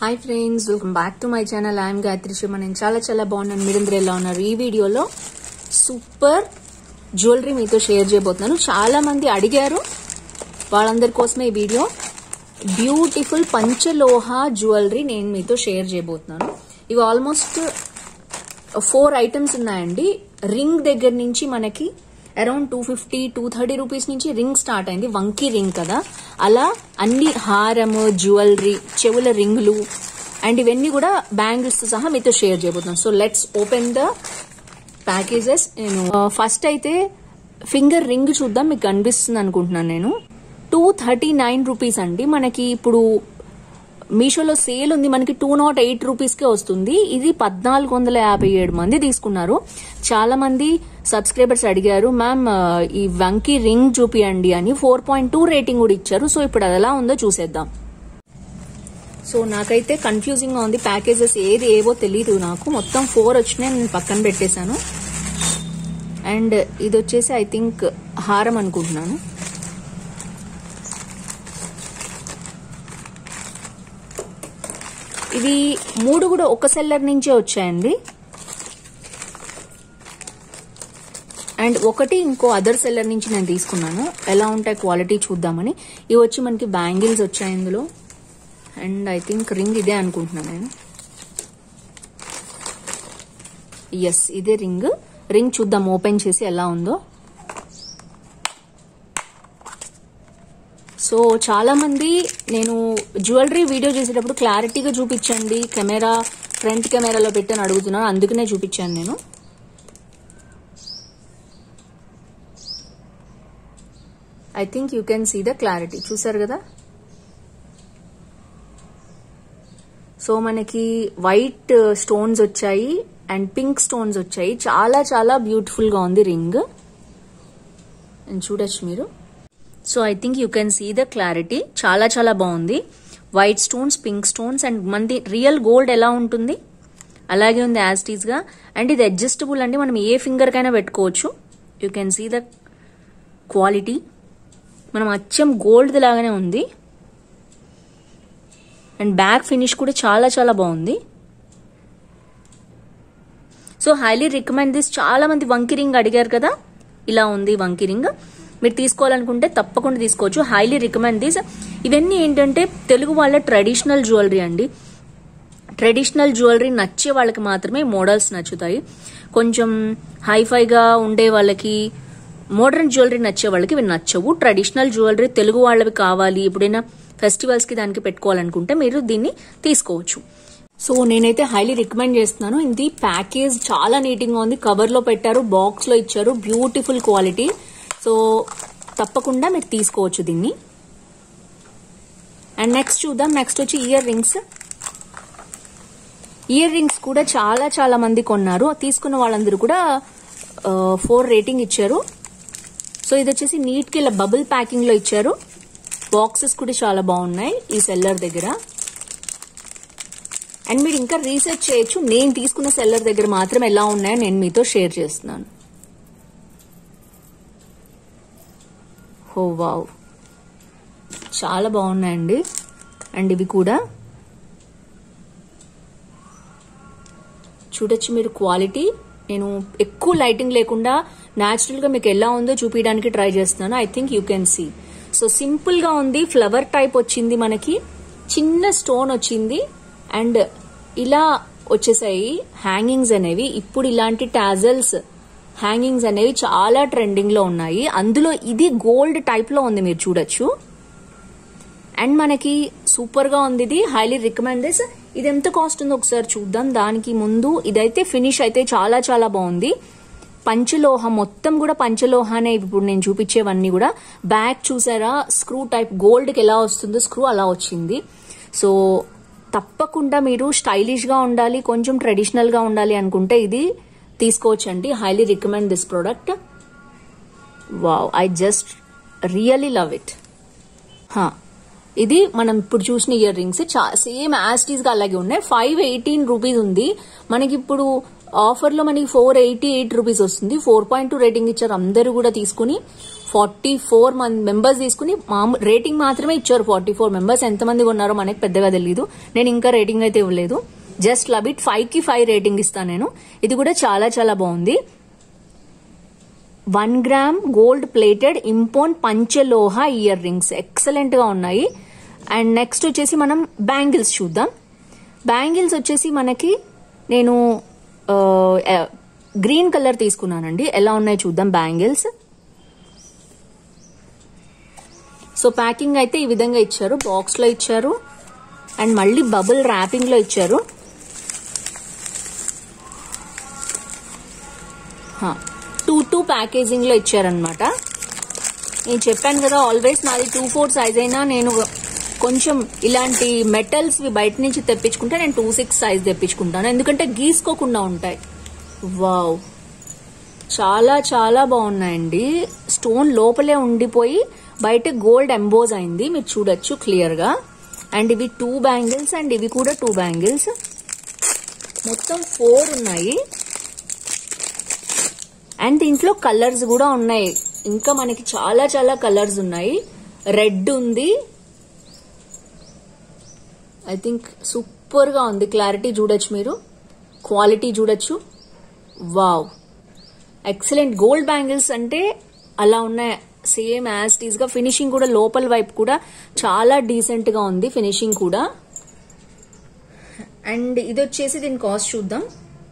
hi friends welcome back to my channel I'm Gayathri Sharma నేను చాలా చాలా బాగున్నాను మీరందరూ ఎలా ఉన్నారు ఈ వీడియోలో సూపర్ జ్యువెలరీ మీతో షేర్ చేయబోతున్నాను చాలా మంది అడిగారు వాళ్ళందరి కోసమే ఈ వీడియో బ్యూటిఫుల్ పంచలోహ జ్యువెలరీ నేను మీతో షేర్ చేయబోతున్నాను ఇవి ఆల్మోస్ట్ ఫోర్ ఐటమ్స్ ఉన్నాయండి రింగ్ దగ్గర నుంచి మనకి around two fifty two thirty rupees నుంచి రింగ్ స్టార్ట్ అయింది వంకీ రింగ్ కదా అలా అన్ని హారము జ్యువెలరీ చెవుల రింగులు అండ్ ఇవన్నీ కూడా బ్యాంగిల్స్ సహా మీతో షేర్ చేయబోతున్నాను so let's open the packages నేను ఫస్ట్ అయితే ఫింగర్ రింగ్ చూద్దాం మీకు కనిపిస్తుంది అనుకుంటున్నాను నేను టూ థర్టీ నైన్ రూపీస్ అండి మనకి ఇప్పుడు మీషోలో సేల్ ఉంది మనకి టూ నాట్ ఎయిట్ రూపీస్కే వస్తుంది ఇది పద్నాలుగు వందల యాభై ఏడు మంది తీసుకున్నారు చాలా మంది సబ్స్క్రైబర్స్ అడిగారు మ్యామ్ ఈ వంకీ రింగ్ చూపియండి అని ఫోర్ పాయింట్ టూ రేటింగ్ కూడా ఇచ్చారు సో ఇప్పుడు అది ఎలా ఉందో చూసేద్దాం సో నాకైతే కన్ఫ్యూజింగ్ గా ఉంది ప్యాకేజెస్ ఏది ఏవో తెలియదు నాకు మొత్తం ఫోర్ వచ్చినాయి నేను పక్కన పెట్టేశాను అండ్ ఇది వచ్చేసి ఐ థింక్ హారం అనుకుంటున్నాను ఇవి మూడు కూడా ఒక సెల్లర్ నుంచే వచ్చాయండి అండ్ ఒకటి ఇంకో అదర్ సెల్లర్ నుంచి నేను తీసుకున్నాను ఎలా ఉంటాయి క్వాలిటీ చూద్దామని ఇవి వచ్చి మనకి బ్యాంగిల్స్ వచ్చాయి ఇందులో అండ్ ఐ థింక్ రింగ్ ఇదే అనుకుంటున్నాను నేను ఎస్ ఇదే రింగ్ రింగ్ చూద్దాం ఓపెన్ చేసి ఎలా ఉందో సో చాలా మంది నేను జ్యువెలరీ వీడియో చేసేటప్పుడు క్లారిటీగా చూపించండి కెమెరా ఫ్రంట్ కెమెరాలో పెట్టని అడుగుతున్నాను అందుకనే చూపించాను నేను I think you can see the clarity చూసారు కదా సో మనకి వైట్ స్టోన్స్ వచ్చాయి అండ్ పింక్ స్టోన్స్ వచ్చాయి చాలా చాలా బ్యూటిఫుల్ గా ఉంది రింగ్ చూడొచ్చు మీరు so I think you can see the clarity చాలా చాలా బాగుంది white stones pink stones and మనది రియల్ గోల్డ్ ఎలా ఉంటుంది అలాగే ఉంది యాస్టీస్ గా అండ్ ఇది అడ్జస్టబుల్ అండి మనం ఏ ఫింగర్ కైనా పెట్టుకోవచ్చు you can see the quality మనం అచ్చం గోల్డ్ లాగానే ఉంది అండ్ బ్యాక్ ఫినిష్ కూడా చాలా చాలా బాగుంది సో హైలీ రికమెండ్ దిస్ చాలా మంది వంకి రింగ్ అడిగారు కదా ఇలా ఉంది వంకి రింగ్ మీరు తీసుకోవాలనుకుంటే తప్పకుండా తీసుకోవచ్చు హైలీ రికమెండ్ దిస్ ఇవన్నీ ఏంటంటే తెలుగు వాళ్ళ ట్రెడిషనల్ జ్యువెలరీ అండి ట్రెడిషనల్ జ్యువెలరీ నచ్చే వాళ్ళకి మాత్రమే మోడల్స్ నచ్చుతాయి కొంచెం హైఫైగా ఉండే వాళ్ళకి మోడర్న్ జ్యువెలరీ నచ్చే వాళ్ళకి ఇవి నచ్చవు ట్రెడిషనల్ జ్యువెలరీ తెలుగు వాళ్ళవి కావాలి ఎప్పుడైనా ఫెస్టివల్స్ కి దానికి పెట్టుకోవాలనుకుంటే మీరు దీన్ని తీసుకోవచ్చు సో నేనైతే హైలీ రికమెండ్ చేస్తున్నాను ఇది ప్యాకేజ్ చాలా నీట్గా ఉంది కవర్ లో పెట్టారు బాక్స్ లో ఇచ్చారు బ్యూటిఫుల్ క్వాలిటీ సో తప్పకుండా మీరు తీసుకోవచ్చు దీన్ని అండ్ నెక్స్ట్ చూద్దాం నెక్స్ట్ వచ్చి ఇయర్ రింగ్స్ ఇయర్ రింగ్స్ కూడా చాలా చాలా మంది కొన్నారు తీసుకున్న వాళ్ళందరూ కూడా ఫోర్ రేటింగ్ ఇచ్చారు సో ఇది వచ్చేసి నీట్ కి ఇలా బబుల్ ప్యాకింగ్ లో ఇచ్చారు బాక్సెస్ కూడా చాలా బాగున్నాయి ఈ సెల్లర్ దగ్గర అండ్ మీరు ఇంకా రీసెర్చ్ చేయొచ్చు నేను తీసుకున్న సెల్లర్ దగ్గర మాత్రం ఎలా ఉన్నాయో నేను మీతో షేర్ చేస్తున్నాను హో వావ్ చాలా బాగున్నాయండి అండ్ ఇవి కూడా చూడొచ్చు మీరు క్వాలిటీ నేను ఎక్కువ లైటింగ్ లేకుండా న్యాచురల్ గా మీకు ఎలా ఉందో చూపించడానికి ట్రై చేస్తున్నాను I think you can see so simple గా ఉంది ఫ్లవర్ టైప్ వచ్చింది మనకి చిన్న స్టోన్ వచ్చింది అండ్ ఇలా వచ్చేసాయి హ్యాంగింగ్స్ అనేవి ఇప్పుడు ఇలాంటి టాజల్స్ హ్యాంగింగ్స్ అనేవి చాలా ట్రెండింగ్ లో ఉన్నాయి అందులో ఇది గోల్డ్ టైప్ లో ఉంది మీరు చూడొచ్చు అండ్ మనకి సూపర్ గా ఉంది ఇది హైలీ రికమెండ్ దిస్ ఇది ఎంత కాస్ట్ ఉందో ఒకసారి చూద్దాం దానికి ముందు ఇదైతే ఫినిష్ అయితే చాలా చాలా బాగుంది పంచలోహ మొత్తం కూడా పంచలోహానే ఇప్పుడు నేను చూపించేవన్నీ కూడా బ్యాక్ చూసారా స్క్రూ టైప్ గోల్డ్ కి ఎలా వస్తుందో స్క్రూ అలా వచ్చింది సో తప్పకుండా మీరు స్టైలిష్ గా ఉండాలి కొంచెం ట్రెడిషనల్ గా ఉండాలి అనుకుంటే ఇది తీసుకోవచ్చండి highly recommend this product wow I just really love it ఇది మనం ఇప్పుడు చూసిన ఇయర్ రింగ్స్ సేమ్ యాస్టీస్ గా అలాగే ఉన్నాయి ఫైవ్ ఎయిటీన్ రూపీస్ ఉంది మనకి ఇప్పుడు ఆఫర్లో మనకి ఫోర్ ఎయిటీ ఎయిట్ రూపీస్ వస్తుంది ఫోర్ పాయింట్ టూ రేటింగ్ ఇచ్చారు అందరూ కూడా తీసుకుని ఫార్టీ ఫోర్ మంది మెంబర్స్ తీసుకుని మామూలు రేటింగ్ మాత్రమే ఇచ్చారు ఫార్టీ ఫోర్ మెంబర్స్ ఎంతమంది ఉన్నారో మనకి పెద్దగా తెలియదు నేను ఇంకా రేటింగ్ అయితే ఇవ్వలేదు జస్ట్ లవ్ ఇట్ ఫైవ్ కి ఫైవ్ రేటింగ్ ఇస్తాను నేను ఇది కూడా చాలా చాలా బాగుంది one gram gold plated impon panchaloha ear rings excellent గా ఉన్నాయి అండ్ నెక్స్ట్ వచ్చేసి మనం బ్యాంగిల్స్ చూద్దాం బ్యాంగిల్స్ వచ్చేసి మనకి నేను గ్రీన్ కలర్ తీసుకున్నానండి ఎలా ఉన్నాయి చూద్దాం బ్యాంగిల్స్ సో ప్యాకింగ్ అయితే ఈ విధంగా ఇచ్చారు బాక్స్ లో ఇచ్చారు అండ్ మళ్ళీ బబుల్ ర్యాపింగ్ లో ఇచ్చారు టూ టూ ప్యాకేజింగ్ లో ఇచ్చారనమాట నేను చెప్పాను కదా ఆల్వేస్ నాది టూ ఫోర్ సైజ్ అయినా నేను కొంచెం ఇలాంటి మెటల్స్ బయట నుంచి తెప్పించుకుంటే నేను టూ సిక్స్ సైజ్ తెప్పించుకుంటాను ఎందుకంటే గీసుకోకుండా ఉంటాయి వావ్ చాలా చాలా బాగున్నాయండి స్టోన్ లోపలే ఉండిపోయి బయట గోల్డ్ ఎంబోజ్ అయింది మీరు చూడొచ్చు క్లియర్ గా అండ్ ఇవి టూ బ్యాంగిల్స్ అండ్ ఇవి కూడా టూ బ్యాంగిల్స్ మొత్తం ఫోర్ ఉన్నాయి అండ్ దీంట్లో కలర్స్ కూడా ఉన్నాయి ఇంకా మనకి చాలా చాలా కలర్స్ ఉన్నాయి రెడ్ ఉంది ఐ థింక్ సూపర్ గా ఉంది క్లారిటీ చూడొచ్చు మీరు క్వాలిటీ చూడొచ్చు వావ్ ఎక్సలెంట్ గోల్డ్ బ్యాంగిల్స్ అంటే అలా ఉన్నాయి సేమ్ యాజ్ టీజ్ గా ఫినిషింగ్ కూడా లోపల వైపు కూడా చాలా డీసెంట్ గా ఉంది ఫినిషింగ్ కూడా అండ్ ఇది వచ్చేసి దీని కాస్ట్ చూద్దాం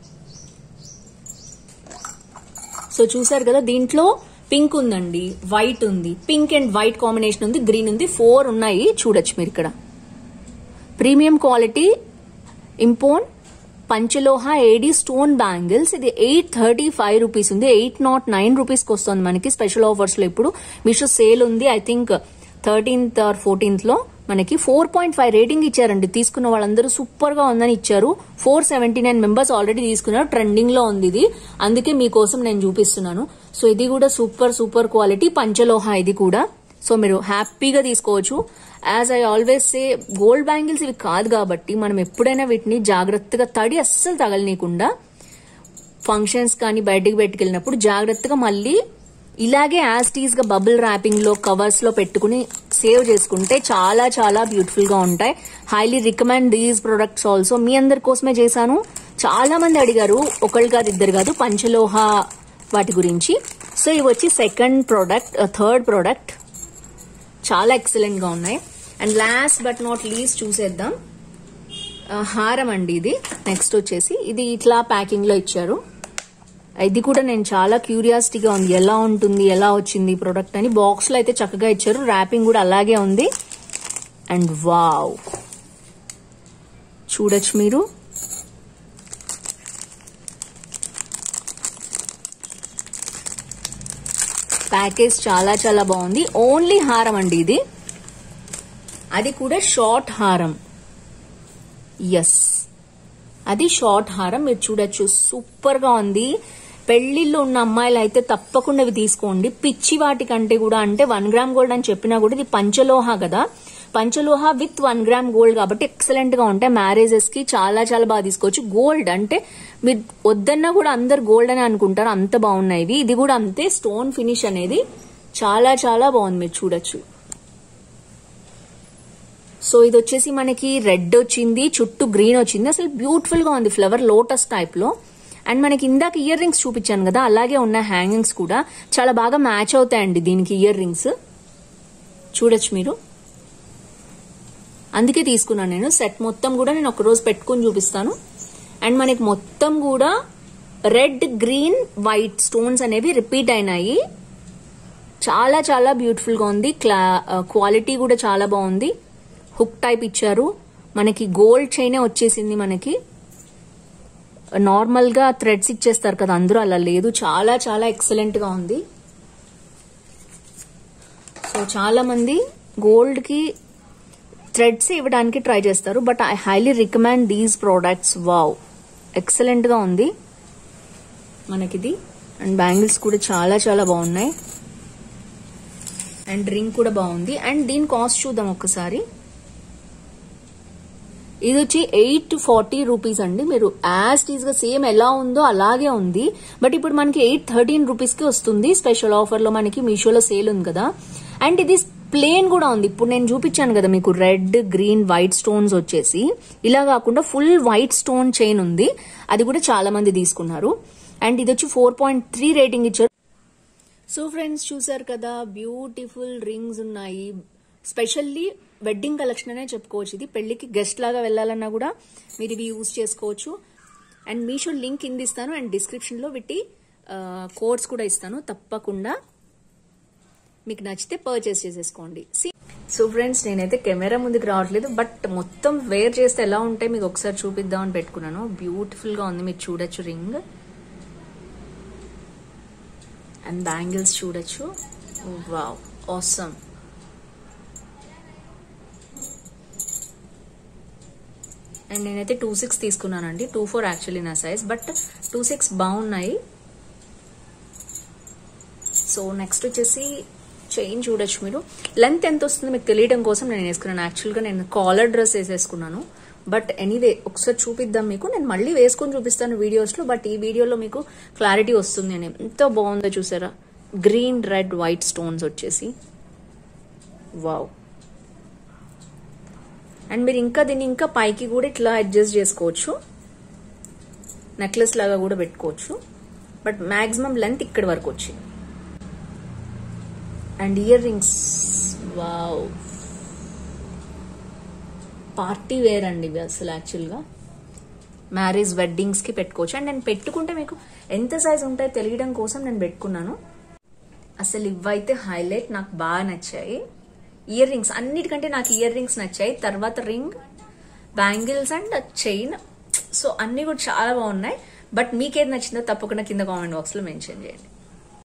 సో చూసారు కదా దీంట్లో పింక్ ఉందండి వైట్ ఉంది పింక్ అండ్ వైట్ కాంబినేషన్ ఉంది గ్రీన్ ఉంది ఫోర్ ఉన్నాయి చూడొచ్చు మీరు ఇక్కడ premium quality impon panchaloha AD stone bangles ఇది ఎయిట్ థర్టీ ఫైవ్ రూపీస్ ఉంది ఎయిట్ నాట్ నైన్ రూపీస్ కి వస్తుంది మనకి స్పెషల్ ఆఫర్స్ లో ఇప్పుడు మీషో సేల్ ఉంది I think thirteenth or fourteenth లో మనకి ఫోర్ పాయింట్ ఫైవ్ రేటింగ్ ఇచ్చారండి తీసుకున్న వాళ్ళందరూ సూపర్ గా ఉందని ఇచ్చారు four seventy nine members already తీసుకున్నారు ట్రెండింగ్ లో ఉంది ఇది అందుకే మీకోసం నేను చూపిస్తున్నాను సో ఇది కూడా సూపర్ సూపర్ క్వాలిటీ పంచలోహ ఇది కూడా సో మీరు హ్యాపీగా తీసుకోవచ్చు as I always say gold bangles ఇవి కాదు కాబట్టి మనం ఎప్పుడైనా వీటిని జాగ్రత్తగా తడి అస్సలు తగలనీయకుండా ఫంక్షన్స్ కానీ బయటికి పెట్టుకెళ్ళినప్పుడు జాగ్రత్తగా మళ్ళీ ఇలాగే యాస్టీస్ గా బబుల్ ర్యాపింగ్ లో కవర్స్ లో పెట్టుకుని సేవ్ చేసుకుంటే చాలా చాలా బ్యూటిఫుల్ గా ఉంటాయి highly recommend these products also మీ అందరి కోసమే చేశాను చాలా మంది అడిగారు ఒకళ్ళు కాదు ఇద్దరు కాదు పంచలోహ వాటి గురించి సో ఇవి వచ్చి సెకండ్ ప్రోడక్ట్ థర్డ్ ప్రోడక్ట్ చాలా ఎక్సలెంట్ గా ఉన్నాయి and last but not least చూసేద్దాం ఆ, హారం అండి ఇది నెక్స్ట్ వచ్చేసి ఇది ఇట్లా ప్యాకింగ్ లో ఇచ్చారు ఇది కూడా నేను చాలా క్యూరియాసిటీగా ఉంది ఎలా ఉంటుంది ఎలా వచ్చింది ప్రోడక్ట్ అని బాక్స్ లో అయితే చక్కగా ఇచ్చారు ర్యాపింగ్ కూడా అలాగే ఉంది అండ్ వావ్ చూడొచ్చు మీరు ప్యాకేజ్ చాలా చాలా బాగుంది ఓన్లీ హారం అండి ఇది అది కూడా షార్ట్ హారం ఎస్ అది షార్ట్ హారం మీరు చూడొచ్చు సూపర్ గా ఉంది పెళ్లిళ్ళు ఉన్న అమ్మాయిలు అయితే తప్పకుండా ఇవి తీసుకోండి పిచ్చి వాటి కంటే కూడా అంటే వన్ గ్రామ్ గోల్డ్ అని చెప్పినా కూడా ఇది పంచలోహ కదా panchaloha with one gram gold కాబట్టి ఎక్సలెంట్ గా ఉంటాయి మ్యారేజెస్ కి చాలా చాలా బాగా తీసుకోవచ్చు గోల్డ్ అంటే మీరు వద్దన్నా కూడా అందరు గోల్డ్ అని అనుకుంటారు అంత బాగున్నాయి ఇవి ఇది కూడా అంతే స్టోన్ ఫినిష్ అనేది చాలా చాలా బాగుంది మీరు చూడొచ్చు సో ఇది వచ్చేసి మనకి రెడ్ వచ్చింది చుట్టూ గ్రీన్ వచ్చింది అసలు బ్యూటిఫుల్ గా ఉంది ఫ్లవర్ లోటస్ టైప్ లో అండ్ మనకి ఇందాక ఇయర్ రింగ్స్ చూపించాను కదా అలాగే ఉన్న హ్యాంగింగ్స్ కూడా చాలా బాగా మ్యాచ్ అవుతాయండి దీనికి ఇయర్ రింగ్స్ చూడొచ్చు మీరు అందుకే తీసుకున్నాను నేను సెట్ మొత్తం కూడా నేను ఒక రోజు పెట్టుకుని చూపిస్తాను అండ్ మనకి మొత్తం కూడా రెడ్ గ్రీన్ వైట్ స్టోన్స్ అనేవి రిపీట్ అయినాయి చాలా చాలా బ్యూటిఫుల్ గా ఉంది క్లా క్వాలిటీ కూడా చాలా బాగుంది హుక్ టైప్ ఇచ్చారు మనకి గోల్డ్ చైనే వచ్చేసింది మనకి నార్మల్ గా థ్రెడ్స్ ఇచ్చేస్తారు కదా అందరూ అలా లేదు చాలా చాలా ఎక్సలెంట్ గా ఉంది సో చాలా మంది గోల్డ్ కి థ్రెడ్స్ ఇవ్వడానికి ట్రై చేస్తారు but I highly recommend these products wow excellent గా ఉంది మనకిది అండ్ బ్యాంగిల్స్ కూడా చాలా చాలా బాగున్నాయి అండ్ రింగ్ కూడా బాగుంది అండ్ దీని కాస్ట్ చూద్దాం ఒక్కసారి ఇది వచ్చి ఎయిట్ ఫార్టీ రూపీస్ అండి మీరు యాజ్ టీజ్ గా సేమ్ ఎలా ఉందో అలాగే ఉంది బట్ ఇప్పుడు మనకి ఎయిట్ థర్టీన్ రూపీస్ కి వస్తుంది స్పెషల్ ఆఫర్ లో మనకి మీషోలో సేల్ ఉంది కదా అండ్ ఇది ప్లేన్ కూడా ఉంది ఇప్పుడు నేను చూపించాను కదా మీకు రెడ్ గ్రీన్ వైట్ స్టోన్స్ వచ్చేసి ఇలా కాకుండా ఫుల్ వైట్ స్టోన్ చైన్ ఉంది అది కూడా చాలా మంది తీసుకున్నారు అండ్ ఇది వచ్చి ఫోర్ పాయింట్ త్రీ రేటింగ్ ఇచ్చారు సో ఫ్రెండ్స్ చూసారు కదా బ్యూటిఫుల్ రింగ్స్ ఉన్నాయి స్పెషల్లీ వెడ్డింగ్ కలెక్షన్ అనే చెప్పుకోవచ్చు ఇది పెళ్లికి గెస్ట్ లాగా వెళ్ళాలన్నా కూడా మీరు ఇవి యూజ్ చేసుకోవచ్చు అండ్ మీషో లింక్ కింద ఇస్తాను అండ్ డిస్క్రిప్షన్ లో వీటి కోడ్స్ కూడా ఇస్తాను తప్పకుండా మీకు నచ్చితే పర్చేస్ చేసేసుకోండి సో ఫ్రెండ్స్ నేనైతే కెమెరా ముందుకు రావట్లేదు బట్ మొత్తం వేర్ చేస్తే ఎలా ఉంటాయి మీకు ఒకసారి చూపిద్దామని పెట్టుకున్నాను బ్యూటిఫుల్ గా ఉంది మీరు చూడొచ్చు రింగ్ అండ్ బ్యాంగిల్స్ చూడొచ్చు వావ్ ఆసమ్ అండ్ నేనైతే టూ సిక్స్ తీసుకున్నానండి టూ ఫోర్ యాక్చువల్లీ నా సైజ్ బట్ టూ సిక్స్ బాగున్నాయి సో నెక్స్ట్ వచ్చేసి చైన్ చూడొచ్చు మీరు లెంత్ ఎంత వస్తుందో మీకు తెలియడం కోసం నేను వేసుకున్నాను యాక్చువల్గా నేను కాలర్ డ్రెస్ వేసేసుకున్నాను బట్ ఎనీవే ఒకసారి చూపిద్దాం మీకు నేను మళ్ళీ వేసుకొని చూపిస్తాను వీడియోస్లో బట్ ఈ వీడియోలో మీకు క్లారిటీ వస్తుంది అని ఎంత బాగుందో చూసారా గ్రీన్ రెడ్ వైట్ స్టోన్స్ వచ్చేసి వావ్ అండ్ మీరు ఇంకా దీన్ని ఇంకా పైకి కూడా ఇట్లా అడ్జస్ట్ చేసుకోవచ్చు నెక్లెస్ లాగా కూడా పెట్టుకోవచ్చు బట్ మాక్సిమం లెంత్ ఇక్కడి వరకు వచ్చింది and ear rings wow party wear అండి ఇవి అసలు యాక్చువల్గా మ్యారేజ్ వెడ్డింగ్స్కి పెట్టుకోవచ్చు అండ్ నేను పెట్టుకుంటే మీకు ఎంత సైజ్ ఉంటాయో తెలియడం కోసం నేను పెట్టుకున్నాను అసలు ఇవైతే హైలైట్ నాకు బాగా నచ్చాయి ఇయర్ రింగ్స్ అన్నిటికంటే నాకు ఇయర్ రింగ్స్ నచ్చాయి తర్వాత ring bangles and chain so అన్ని కూడా చాలా బాగున్నాయి బట్ మీకేది నచ్చిందో తప్పకుండా కింద కామెంట్ బాక్స్లో మెన్షన్ చేయండి